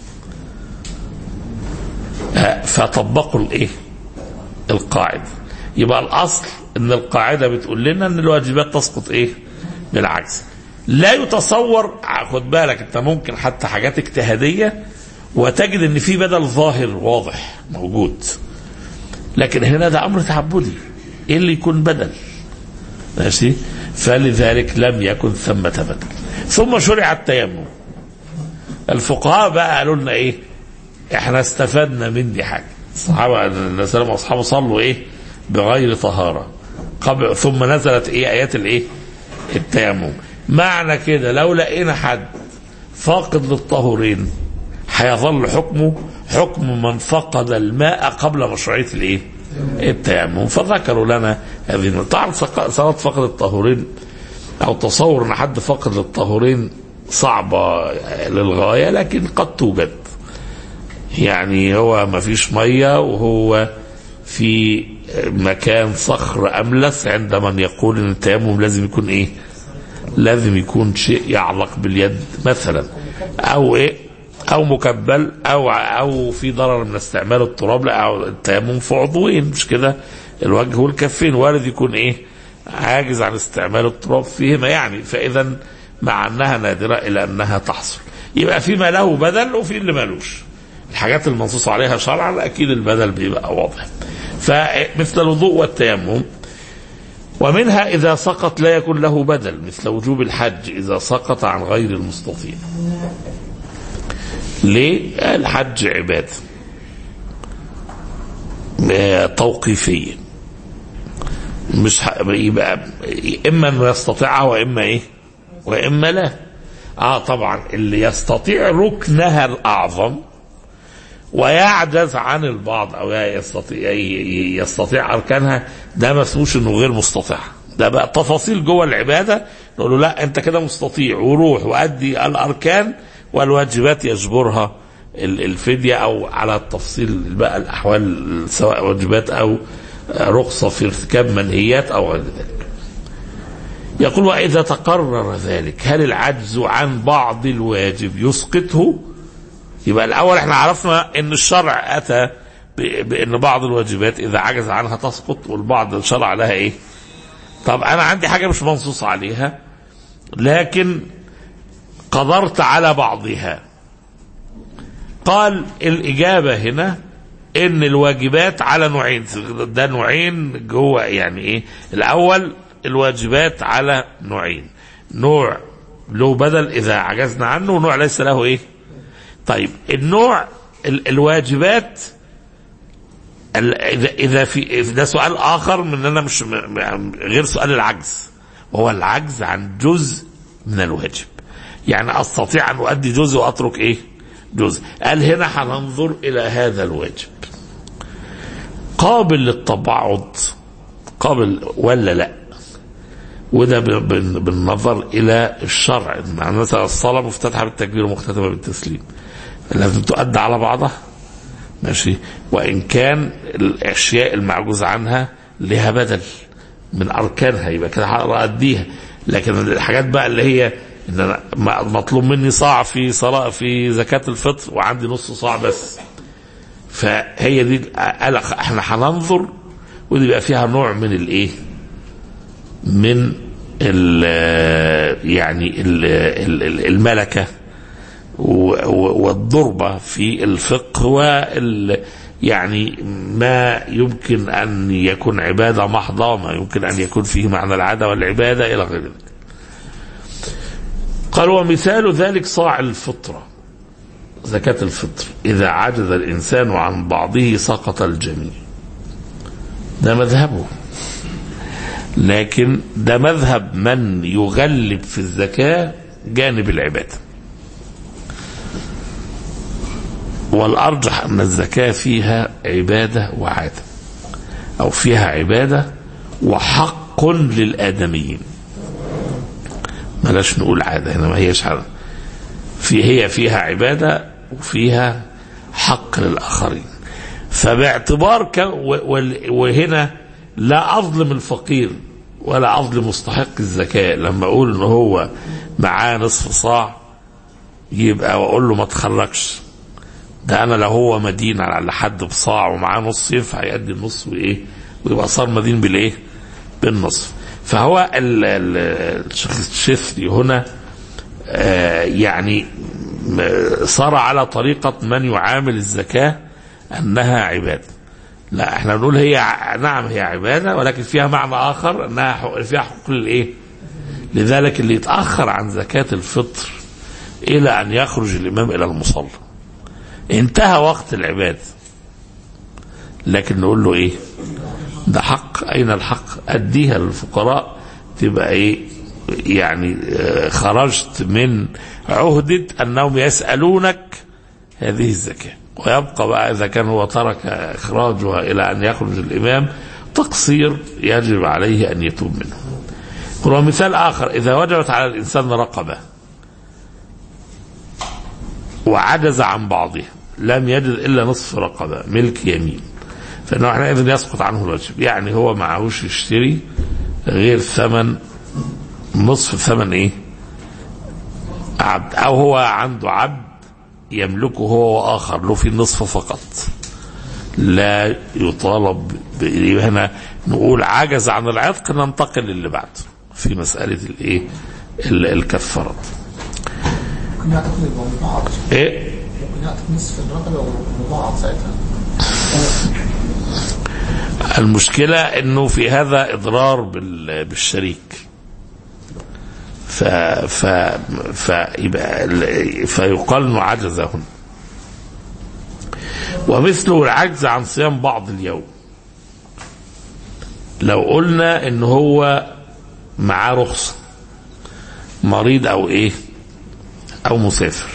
آه، فطبقوا الايه القاعده يبقى الاصل ان القاعده بتقول لنا ان الواجبات تسقط ايه بالعكس لا يتصور خد بالك انت ممكن حتى حاجات اجتهاديه وتجد ان في بدل ظاهر واضح موجود لكن هنا ده امر تعبدي ايه اللي يكون بدل ماشي فلذلك لم يكن ثمة بدل ثم شرع التيمم الفقهاء بقى قالوا لنا ايه احنا استفدنا من دي حاجه الصحابه النبي صلى واصحابه صلوا ايه بغير طهاره قبل ثم نزلت ايه ايات الايه التيمم معنى كده لو لقينا حد فاقد للطهورين هيظل حكمه حكم من فقد الماء قبل مشروعيه الايه التيمم فذكروا لنا هذه طبعا صلاه فقد الطهورين او تصور ان حد فقد للطهورين صعبه للغايه لكن قد توجد يعني هو ما فيش ميه وهو في مكان صخر املس عند من يقول ان التيمم لازم يكون ايه لازم يكون شيء يعلق باليد مثلا او ايه او مكبل او او في ضرر من استعمال التراب لا او التيمم في عضوين مش كده الوجه والكفين وارد يكون ايه عاجز عن استعمال التراب فيهما يعني فاذا مع انها نادره الى انها تحصل يبقى فيما له بدل وفي اللي مالوش الحاجات المنصوص عليها شرعا اكيد البدل بيبقى واضح فمثل الوضوء والتيمم ومنها إذا سقط لا يكون له بدل مثل وجوب الحج إذا سقط عن غير المستطيع ليه؟ الحج عبادة آه، توقيفية مش ح- يبقى إما أنه يستطيعها وإما إيه؟ وإما لا آه طبعا اللي يستطيع ركنها الأعظم ويعجز عن البعض او يستطيع يستطيع اركانها ده ما اسموش انه غير مستطيع ده بقى تفاصيل جوه العباده نقول له لا انت كده مستطيع وروح وادي الاركان والواجبات يجبرها ال- الفديه او على التفصيل بقى الاحوال سواء واجبات او رخصه في ارتكاب منهيات او غير ذلك. يقول واذا تقرر ذلك هل العجز عن بعض الواجب يسقطه؟ يبقى الاول احنا عرفنا ان الشرع اتى ب- بان بعض الواجبات اذا عجز عنها تسقط والبعض شرع لها ايه طب انا عندي حاجه مش منصوص عليها لكن قدرت على بعضها قال الاجابه هنا ان الواجبات على نوعين ده نوعين جوه يعني ايه الاول الواجبات على نوعين نوع له بدل اذا عجزنا عنه ونوع ليس له ايه طيب النوع ال- الواجبات ال- اذا اذا في إذا ده سؤال اخر من ان انا مش م- م- غير سؤال العجز وهو العجز عن جزء من الواجب يعني استطيع ان اؤدي جزء واترك ايه جزء قال هنا هننظر الى هذا الواجب قابل للتبعض قابل ولا لا وده ب- بال- بالنظر الى الشرع معنى مثلا الصلاه مفتتحه بالتكبير ومختتمه بالتسليم لازم تؤدى على بعضها ماشي وان كان الاشياء المعجوز عنها لها بدل من اركانها يبقى كده هقدر اديها لكن الحاجات بقى اللي هي ان انا م- مطلوب مني صاع في صلاة في زكاة الفطر وعندي نص صاع بس فهي دي قال احنا هننظر ودي بقى فيها نوع من الايه من ال يعني ال ال الملكه و- و- والضربه في الفقه وال يعني ما يمكن ان يكون عباده محضه وما يمكن ان يكون فيه معنى العاده والعباده الى غير ذلك. قال ومثال ذلك صاع الفطره زكاه الفطر اذا عجز الانسان عن بعضه سقط الجميع. ده مذهبه لكن ده مذهب من يغلب في الزكاة جانب العبادة والأرجح أن الزكاة فيها عبادة وعادة أو فيها عبادة وحق للآدميين بلاش نقول عادة هنا ما هيش عادة في هي فيها عبادة وفيها حق للآخرين فباعتبار ك... و... وال- وهنا لا أظلم الفقير ولا أظلم مستحق الزكاة لما أقول إن هو معاه نصف صاع يبقى وأقول له ما تخرجش ده أنا لو هو مدين على حد بصاع ومعاه نص ينفع يأدي النص وإيه ويبقى صار مدين بالإيه بالنصف فهو ال- ال- الشيخ الشفري هنا آه، يعني م- صار على طريقة من يعامل الزكاة أنها عبادة لا احنا بنقول هي ع- نعم هي عبادة ولكن فيها معنى آخر أنها حق- فيها حقوق للإيه لذلك اللي يتأخر عن زكاة الفطر إلى أن يخرج الإمام إلى المصلى انتهى وقت العبادة لكن نقول له إيه ده حق أين الحق أديها للفقراء تبقى إيه يعني آه، خرجت من عهدة أنهم يسألونك هذه الزكاة ويبقى بقى إذا كان هو ترك إخراجها إلى أن يخرج الإمام تقصير يجب عليه أن يتوب منه ومثال آخر إذا وجبت على الإنسان رقبة وعجز عن بعضها لم يجد إلا نصف رقبة ملك يمين فإنه حينئذ يسقط عنه الواجب يعني هو معهوش يشتري غير ثمن نصف ثمن إيه عبد أو هو عنده عبد يملكه هو وآخر له في النصف فقط لا يطالب ب- يبقى هنا نقول عجز عن العتق ننتقل للي بعده في مسألة الإيه ال- الكفارات ممكن يعتقد يبقى مبعض إيه ممكن يعتقد نصف الرقبة ومبعض ساعتها المشكلة انه في هذا اضرار بال- بالشريك ف ف فيبقى ال- فيقال انه عجز هنا ومثله العجز عن صيام بعض اليوم لو قلنا ان هو معاه رخصة مريض او ايه او مسافر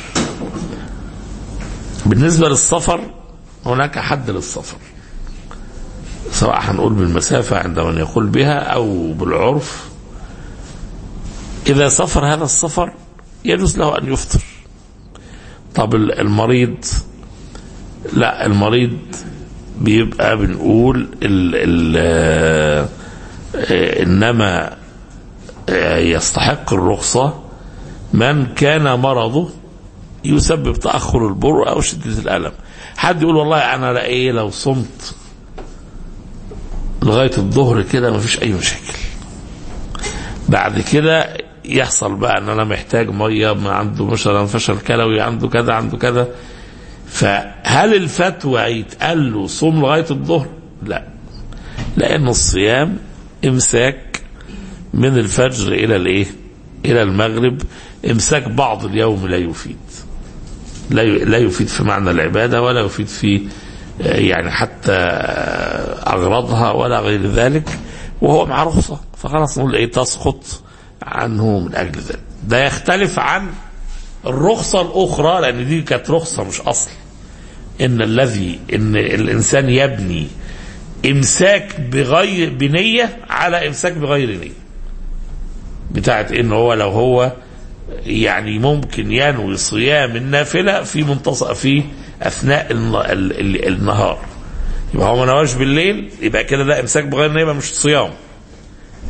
بالنسبة للسفر هناك حد للسفر سواء هنقول بالمسافة عند من يقول بها أو بالعرف إذا سافر هذا السفر يجوز له أن يفطر طب ال- المريض لا المريض بيبقى بنقول ال ال آه، آه، إنما آه، يستحق الرخصة من كان مرضه يسبب تأخر البر أو شدة الألم حد يقول والله أنا لا إيه لو صمت لغايه الظهر كده مفيش اي مشاكل بعد كده يحصل بقى ان انا محتاج ميه ما عنده مثلا فشل كلوي عنده كذا عنده كذا فهل الفتوى يتقال له صوم لغايه الظهر؟ لا لان الصيام امساك من الفجر الى الايه؟ الى المغرب امساك بعض اليوم لا يفيد لا ي- لا يفيد في معنى العباده ولا يفيد في آه، يعني حتى آه، اغراضها ولا غير ذلك وهو مع رخصه فخلاص نقول ايه تسقط عنه من اجل ذلك ده يختلف عن الرخصه الاخرى لان دي كانت رخصه مش اصل ان الذي ان الانسان يبني امساك بغير بنيه على امساك بغير نيه بتاعت ان هو لو هو يعني ممكن ينوي صيام النافله في منتصف في اثناء الن- ال- ال- النهار يبقى هو ما نواش بالليل يبقى كده ده امساك بغير نيه يبقى مش صيام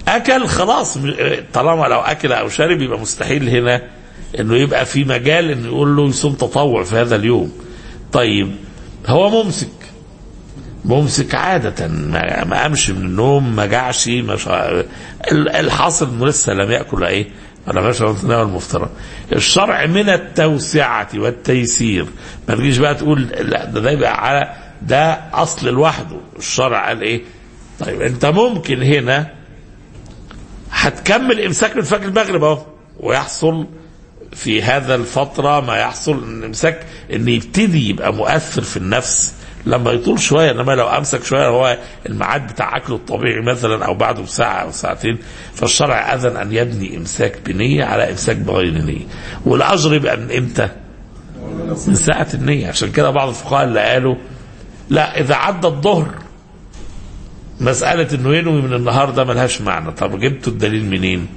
اكل خلاص م- طالما لو اكل او شرب يبقى مستحيل هنا انه يبقى في مجال انه يقول له يصوم تطوع في هذا اليوم طيب هو ممسك ممسك عادة ما, ما قامش من النوم ما جعش ما شا... ال- الحاصل انه لسه لم ياكل ايه ولا ماشي تناول المفترض الشرع من التوسعة والتيسير ما تجيش بقى تقول لا ده ده يبقى على ده اصل لوحده الشرع قال ايه طيب انت ممكن هنا هتكمل امساك من فجر المغرب اهو ويحصل في هذا الفترة ما يحصل ان امساك ان يبتدي يبقى مؤثر في النفس لما يطول شوية انما لو امسك شوية هو الميعاد بتاع اكله الطبيعي مثلا او بعده بساعة او ساعتين فالشرع اذن ان يبني امساك بنية على امساك بغير نية والاجر يبقى من امتى؟ من ساعة النية عشان كده بعض الفقهاء اللي قالوا لا اذا عدى الظهر مسألة انه ينوي من النهار ده ملهاش معنى طب جبتوا الدليل منين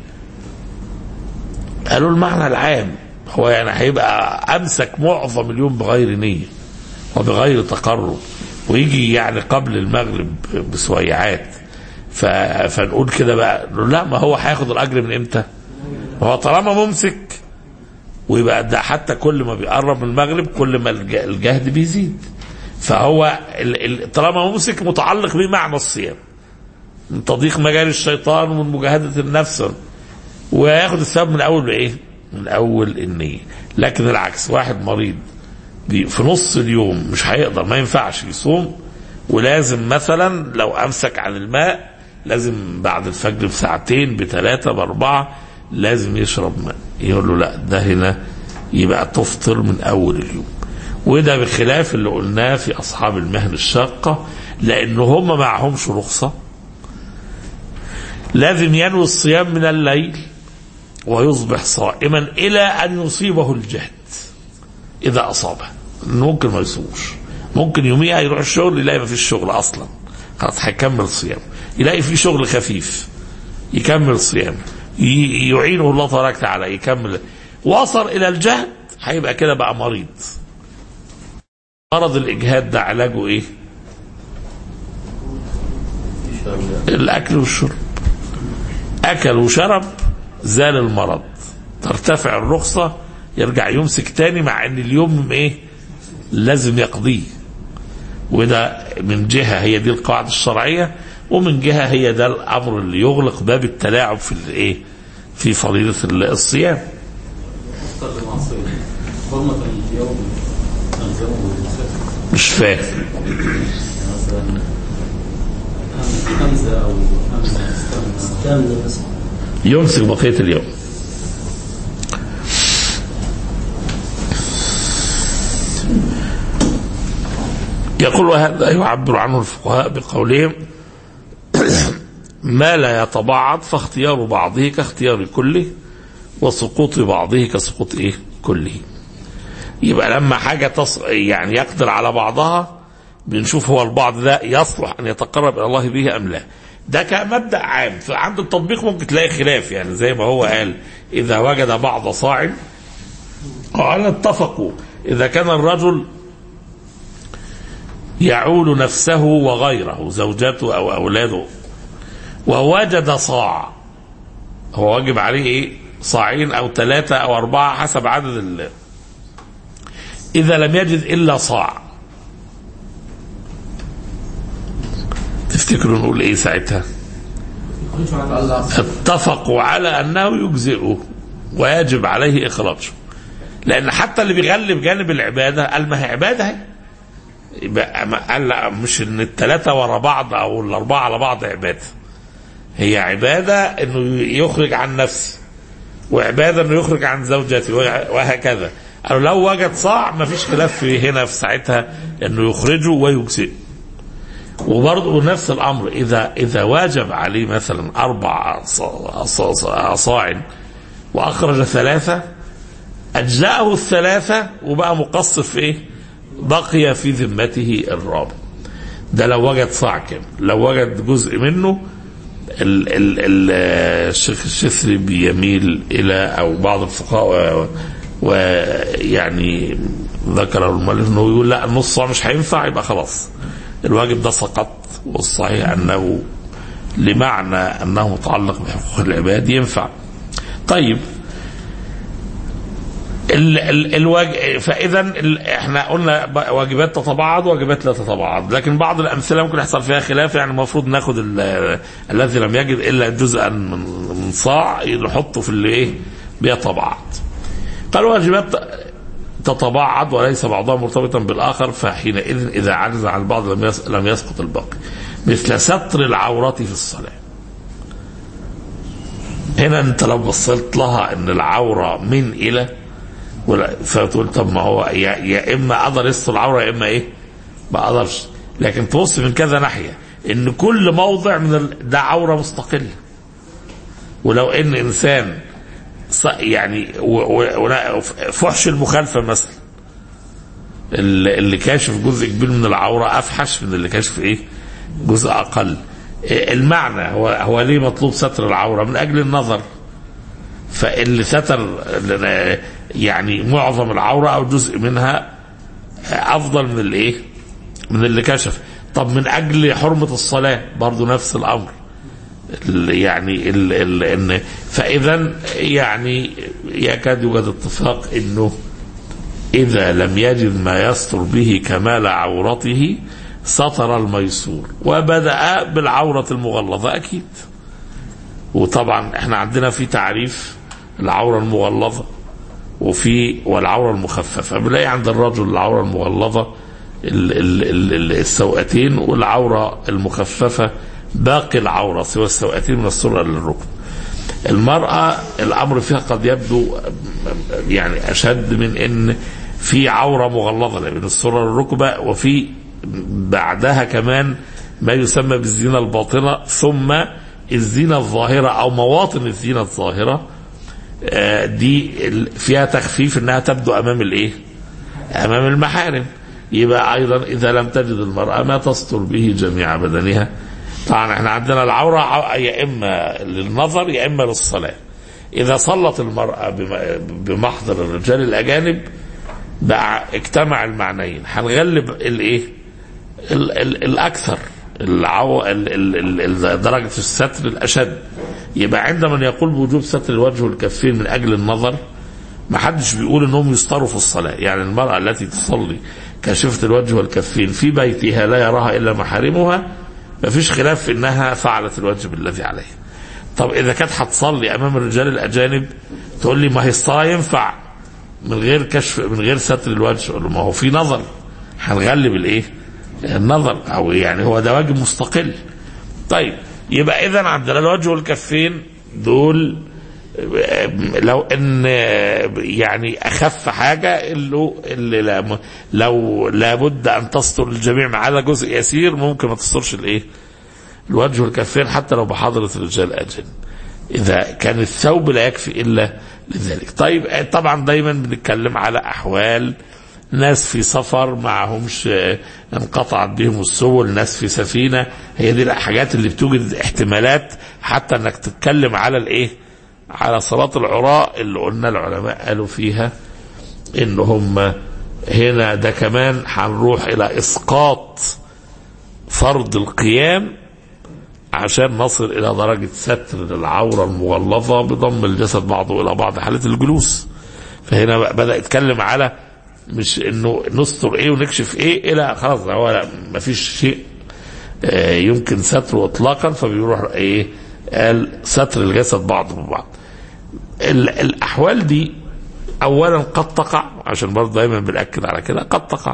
قالوا المعنى العام هو يعني هيبقى امسك معظم اليوم بغير نية وبغير تقرب ويجي يعني قبل المغرب بسويعات ف... فنقول كده بقى لا ما هو هياخد الاجر من امتى هو طالما ممسك ويبقى ده حتى كل ما بيقرب من المغرب كل ما الج- الجهد بيزيد فهو ال- ال- طالما ممسك متعلق بمعنى الصيام من تضييق مجال الشيطان ومن مجاهدة النفس وياخد الثواب من اول ايه؟ من اول النية لكن العكس واحد مريض بي- في نص اليوم مش هيقدر ما ينفعش يصوم ولازم مثلا لو امسك عن الماء لازم بعد الفجر بساعتين بثلاثة بأربعة لازم يشرب ماء يقول له لا ده هنا يبقى تفطر من أول اليوم وده بخلاف اللي قلناه في أصحاب المهن الشاقة لأن هم معهمش رخصة لازم ينوي الصيام من الليل ويصبح صائما إلى أن يصيبه الجهد إذا أصابه ممكن ما يصومش ممكن يوميها يروح الشغل يلاقي ما فيش شغل أصلا خلاص هيكمل صيام يلاقي في شغل خفيف يكمل صيام ي- يعينه الله تبارك وتعالى يكمل وصل إلى الجهد هيبقى كده بقى مريض مرض الإجهاد ده علاجه إيه؟ الأكل والشرب أكل وشرب زال المرض ترتفع الرخصة يرجع يمسك تاني مع ان اليوم ايه لازم يقضيه وده من جهة هي دي القاعدة الشرعية ومن جهة هي ده الأمر اللي يغلق باب التلاعب في الايه في فريضة الصيام أكثر المعصية حرمة اليوم ألزمه بالإمساك مش فاهم يعني مثلا همزة أو همزة استنى كامل بس يمسك بقية اليوم يقول وهذا يعبر عنه الفقهاء بقولهم ما لا يتبعض فاختيار بعضه كاختيار كله وسقوط بعضه كسقوط ايه كله يبقى لما حاجة تص... يعني يقدر على بعضها بنشوف هو البعض ده يصلح ان يتقرب الى الله به ام لا ده كمبدا عام فعند التطبيق ممكن تلاقي خلاف يعني زي ما هو قال اذا وجد بعض صاع قال اتفقوا اذا كان الرجل يعول نفسه وغيره زوجته او اولاده ووجد صاع هو واجب عليه ايه صاعين او ثلاثه او اربعه حسب عدد ال اذا لم يجد الا صاع تفتكروا نقول ايه ساعتها اتفقوا على انه يجزئه ويجب عليه اخراجه لان حتى اللي بيغلب جانب العباده قال ما هي عباده اهي يبقى ما- قال لا مش ان الثلاثه ورا بعض او الاربعه على بعض عباده هي عباده انه يخرج عن نفسه وعباده انه يخرج عن زوجته وه- وهكذا قالوا لو وجد صاع ما فيش خلاف في هنا في ساعتها انه يخرجه ويجزئه وبرضه نفس الامر اذا اذا واجب عليه مثلا اربع أص- أص- اصاع واخرج ثلاثه اجزاه الثلاثه وبقى مقصر في ايه؟ بقي في ذمته الرابع. ده لو وجد صاع كامل، لو وجد جزء منه ال ال ال الشيخ الشثري بيميل الى او بعض الفقهاء و- ويعني ذكر المؤلف انه يقول لا النص صاع مش هينفع يبقى خلاص الواجب ده سقط والصحيح انه لمعنى انه متعلق بحقوق العباد ينفع طيب ال ال الواج... فاذا ال... احنا قلنا ب- واجبات تتباعد وواجبات لا تتباعد لكن بعض الامثله ممكن يحصل فيها خلاف يعني المفروض ناخد ال... الذي لم يجد الا جزءا من من صاع نحطه في اللي ايه بيتباعد قال واجبات تتباعد وليس بعضها مرتبطا بالاخر فحينئذ اذا عجز عن البعض لم يس... لم يسقط الباقي مثل ستر العورة في الصلاة هنا انت لو بصيت لها ان العورة من الى ولا فتقول طب ما هو يا, يا اما اقدر يستر العورة يا اما ايه ما اقدرش لكن تبص من كذا ناحية ان كل موضع من ال... ده عورة مستقلة ولو ان انسان ص- يعني و- و- ولا- فحش المخالفة مثلا اللي اللي كاشف جزء كبير من العورة أفحش من اللي كاشف إيه جزء أقل إيه المعنى هو هو ليه مطلوب ستر العورة من أجل النظر فاللي ستر يعني معظم العورة أو جزء منها أفضل من الإيه من اللي كشف طب من أجل حرمة الصلاة برضو نفس الأمر ال- يعني ال ال ان فاذا يعني يكاد يوجد اتفاق انه اذا لم يجد ما يستر به كمال عورته سطر الميسور وبدا بالعوره المغلظه اكيد وطبعا احنا عندنا في تعريف العوره المغلظه وفي والعوره المخففه بنلاقي عند الرجل العوره المغلظه ال- ال- ال- ال- السوأتين والعوره المخففه باقي العوره سوى السوأتين من السره للركب المرأة الأمر فيها قد يبدو يعني أشد من أن في عورة مغلظة بين السرة للركبة وفي بعدها كمان ما يسمى بالزينة الباطنة ثم الزينة الظاهرة أو مواطن الزينة الظاهرة آه، دي ال- فيها تخفيف انها تبدو امام الايه امام المحارم يبقى ايضا اذا لم تجد المراه ما تستر به جميع بدنها طبعا احنا عندنا العوره ع- يا اما للنظر يا اما للصلاه اذا صلت المراه بم- بمحضر الرجال الاجانب بقى اجتمع المعنيين هنغلب الايه ال- ال- الاكثر العو... ال... ال... ال... ال... درجه الستر الاشد يبقى عند من يقول بوجوب ستر الوجه والكفين من اجل النظر ما حدش بيقول انهم يستروا في الصلاه يعني المراه التي تصلي كاشفه الوجه والكفين في بيتها لا يراها الا محارمها ما فيش خلاف في انها فعلت الواجب الذي عليها طب اذا كانت هتصلي امام الرجال الاجانب تقول لي ما هي الصلاه ينفع من غير كشف من غير ستر الوجه أقول له ما هو في نظر هنغلب الايه النظر او يعني هو ده واجب مستقل طيب يبقى اذا عندنا الوجه والكفين دول لو ان يعني اخف حاجه اللي, اللي لا لو لابد ان تستر الجميع ما عدا جزء يسير ممكن ما تسترش الايه الوجه والكفين حتى لو بحضره الرجال اجل اذا كان الثوب لا يكفي الا لذلك طيب طبعا دايما بنتكلم على احوال ناس في سفر معهمش آه، انقطعت بهم السبل ناس في سفينه هي دي الحاجات اللي بتوجد احتمالات حتى انك تتكلم على الايه على صلاه العراء اللي قلنا العلماء قالوا فيها ان هم هنا ده كمان هنروح الى اسقاط فرض القيام عشان نصل الى درجه ستر العوره المغلظه بضم الجسد بعضه الى بعض حاله الجلوس فهنا بقى بدا يتكلم على مش انه نستر ايه ونكشف ايه الى خلاص هو ما فيش شيء آه، يمكن ستره اطلاقا فبيروح ايه قال ستر الجسد بعضه ببعض ال- الاحوال دي اولا قد تقع عشان برضه دايما بناكد على كده قد تقع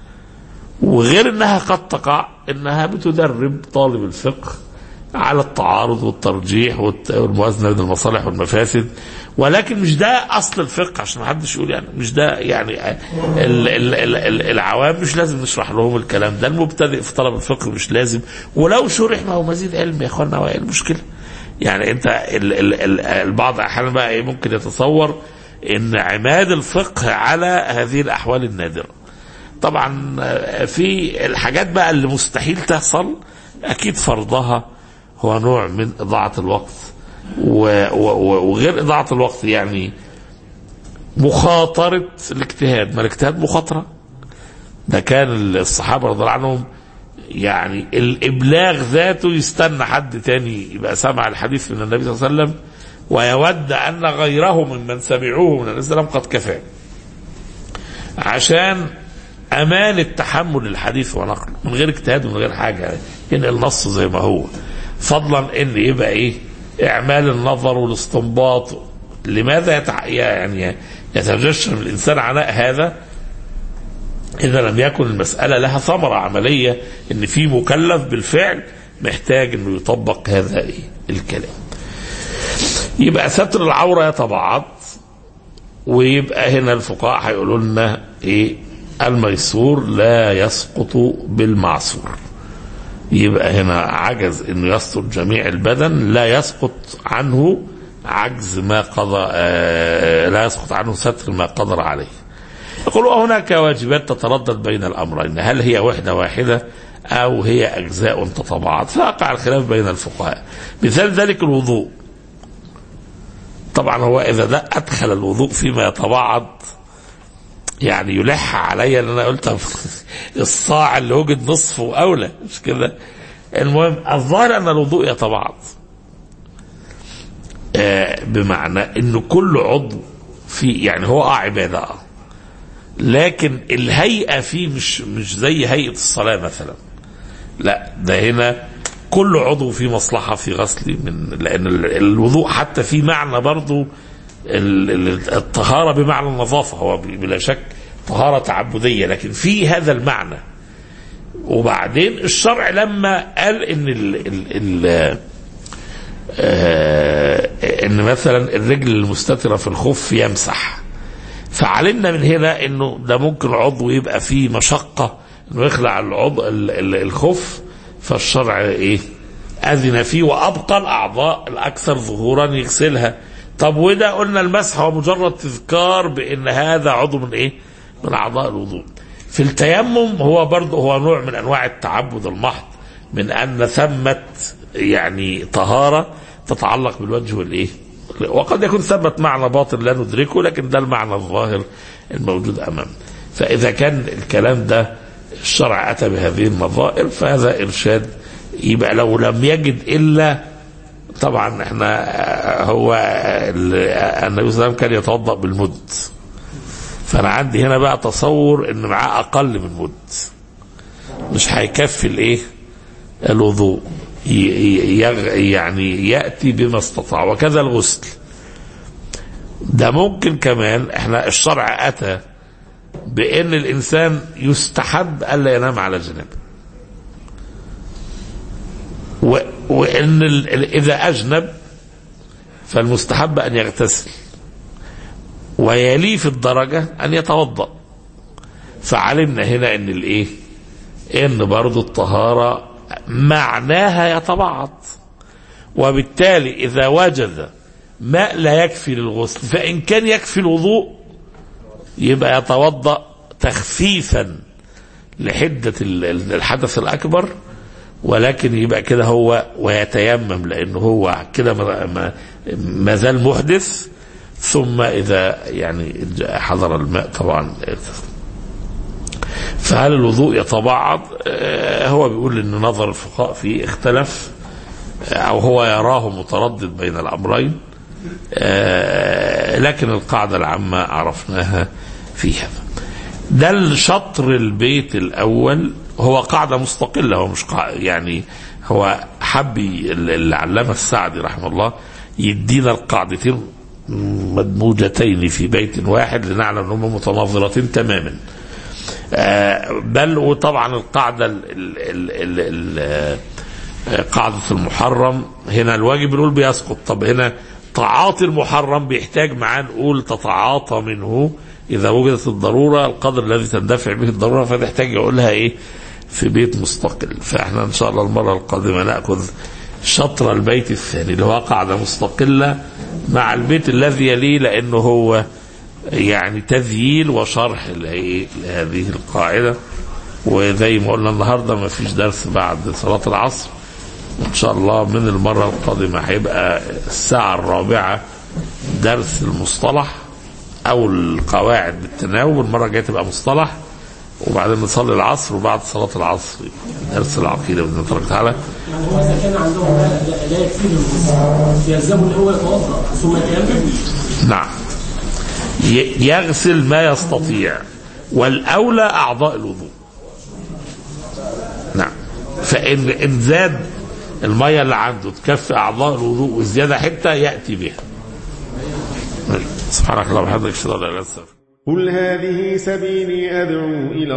وغير انها قد تقع انها بتدرب طالب الفقه على التعارض والترجيح والت- والموازنه بين المصالح والمفاسد ولكن مش ده اصل الفقه عشان ما حدش يقول يعني مش ده يعني ال ال ال ال العوام مش لازم نشرح لهم الكلام ده المبتدئ في طلب الفقه مش لازم ولو شرح ما هو مزيد علم يا اخوانا هو ايه المشكله؟ يعني انت ال ال ال البعض احيانا بقى ايه ممكن يتصور ان عماد الفقه على هذه الاحوال النادره طبعا آه، في الحاجات بقى اللي مستحيل تحصل اكيد فرضها هو نوع من اضاعه الوقت و- و- وغير اضاعه الوقت يعني مخاطره الاجتهاد ما الاجتهاد مخاطره ده كان الصحابه رضي الله عنهم يعني الابلاغ ذاته يستنى حد تاني يبقى سمع الحديث من النبي صلى الله عليه وسلم ويود ان غيره ممن سمعوه من النبي صلى الله عليه وسلم قد كفاه عشان امان التحمل الحديث ونقله من غير اجتهاد ومن غير حاجه ينقل النص زي ما هو فضلا ان يبقى ايه اعمال النظر والاستنباط لماذا يتع... يعني يتجشم الانسان عناء هذا اذا لم يكن المساله لها ثمره عمليه ان في مكلف بالفعل محتاج انه يطبق هذا ايه الكلام يبقى ستر العوره يتبعض ويبقى هنا الفقهاء هيقولوا لنا ايه الميسور لا يسقط بالمعسور يبقى هنا عجز انه يستر جميع البدن لا يسقط عنه عجز ما قضى آه لا يسقط عنه ستر ما قدر عليه يقول هناك واجبات تتردد بين الامرين هل هي وحده واحده او هي اجزاء تتبعض فيقع الخلاف بين الفقهاء مثال ذلك الوضوء طبعا هو اذا ده ادخل الوضوء فيما يتبعض يعني يلح علي ان انا قلت الصاع اللي وجد نصفه اولى مش كده المهم الظاهر ان الوضوء يتبعض آه بمعنى انه كل عضو في يعني هو اه عباده اه لكن الهيئه فيه مش مش زي هيئه الصلاه مثلا لا ده هنا كل عضو فيه مصلحه في غسل من لان الوضوء حتى في معنى برضه الطهاره بمعنى النظافه هو بلا شك طهاره تعبديه لكن في هذا المعنى وبعدين الشرع لما قال ان ال ال ال آه ان مثلا الرجل المستتره في الخف يمسح فعلمنا من هنا انه ده ممكن عضو يبقى فيه مشقه انه يخلع العضو الخف فالشرع ايه اذن فيه وابقى الاعضاء الاكثر ظهورا يغسلها طب وده قلنا المسح هو مجرد تذكار بان هذا عضو من ايه من اعضاء الوضوء في التيمم هو برضه هو نوع من انواع التعبد المحض من ان ثمه يعني طهاره تتعلق بالوجه والايه وقد يكون ثبت معنى باطن لا ندركه لكن ده المعنى الظاهر الموجود امامنا فاذا كان الكلام ده الشرع اتى بهذه النظائر فهذا ارشاد يبقى لو لم يجد الا طبعا احنا هو النبي صلى الله عليه وسلم كان يتوضا بالمد فانا عندي هنا بقى تصور ان معاه اقل من مد مش هيكفي الايه الوضوء يعني ياتي بما استطاع وكذا الغسل ده ممكن كمان احنا الشرع اتى بان الانسان يستحب الا ينام على جنابه وان اذا اجنب فالمستحب ان يغتسل ويليه في الدرجه ان يتوضا فعلمنا هنا ان الايه ان برضو الطهاره معناها يتبعض وبالتالي اذا وجد ماء لا يكفي للغسل فان كان يكفي الوضوء يبقى يتوضا تخفيفا لحده الحدث الاكبر ولكن يبقى كده هو ويتيمم لانه هو كده ما, ما زال محدث ثم اذا يعني حضر الماء طبعا فهل الوضوء يتبعض هو بيقول ان نظر الفقهاء فيه اختلف او هو يراه متردد بين الامرين لكن القاعده العامه عرفناها في هذا ده الشطر البيت الاول هو قاعده مستقله هو مش قاعدة يعني هو حب العلامه السعدي رحمه الله يدينا القاعدتين مدموجتين في بيت واحد لنعلم انهما متناظرتين تماما بل وطبعا القاعده ال ال ال قاعده المحرم هنا الواجب نقول بيسقط طب هنا تعاطي المحرم بيحتاج معاه نقول تتعاطى منه اذا وجدت الضروره القدر الذي تندفع به الضروره فتحتاج يقولها ايه في بيت مستقل فاحنا ان شاء الله المره القادمه ناخذ شطر البيت الثاني اللي هو قاعده مستقله مع البيت الذي يليه لانه هو يعني تذييل وشرح لهذه القاعده وزي ما قلنا النهارده ما فيش درس بعد صلاه العصر ان شاء الله من المره القادمه هيبقى الساعه الرابعه درس المصطلح او القواعد بالتناوب المره الجايه تبقى مصطلح وبعدين نصلي العصر وبعد صلاة العصر درس العقيدة بإذن الله تبارك وتعالى يعني هو اذا كان عندهم لا, لا, لا يكفيهم بس يلزمه ان هو يتوضا ثم يتيمم نعم ي- يغسل ما يستطيع والأولى أعضاء الوضوء نعم فإن إن زاد المية اللي عنده تكفي أعضاء الوضوء والزيادة حتة يأتي بها سبحانك اللهم وبحمدك أشهد أن لا إله إلا أنت أستغفرك. قل هذه سبيلي أدعو إلى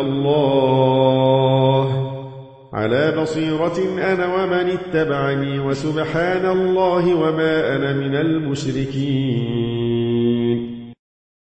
الله على بصيرة أنا ومن اتبعني وسبحان الله وما أنا من المشركين